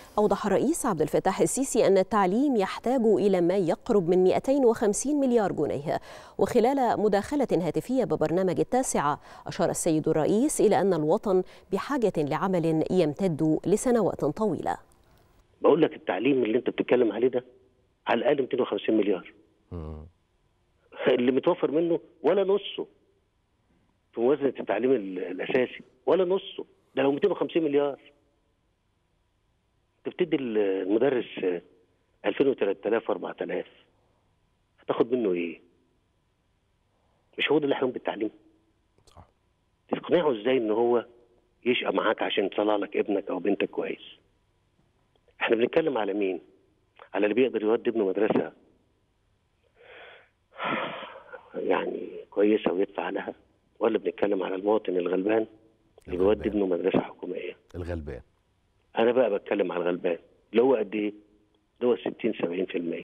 أوضح الرئيس عبد الفتاح السيسي أن التعليم يحتاج إلى ما يقرب من 250 مليار جنيه وخلال مداخلة هاتفية ببرنامج التاسعة أشار السيد الرئيس إلى أن الوطن بحاجة لعمل يمتد لسنوات طويلة بقول لك التعليم اللي انت بتتكلم عليه ده على الاقل 250 مليار اللي متوفر منه ولا نصه في موازنه التعليم ال- الاساسي ولا نصه ده لو 250 مليار انت بتدي المدرس آه، 2000 و3000 و4000 هتاخد منه ايه؟ مش هو ده الاحلام بالتعليم؟ صح تقنعه ازاي ان هو يشقى معاك عشان يطلع لك ابنك او بنتك كويس احنا بنتكلم على مين على اللي بيقدر يودي ابنه مدرسه يعني كويسه ويدفع لها ولا بنتكلم على المواطن الغلبان اللي بيودي الغلبان. ابنه مدرسه حكوميه الغلبان انا بقى بتكلم على الغلبان اللي هو قد ايه اللي هو 60 70%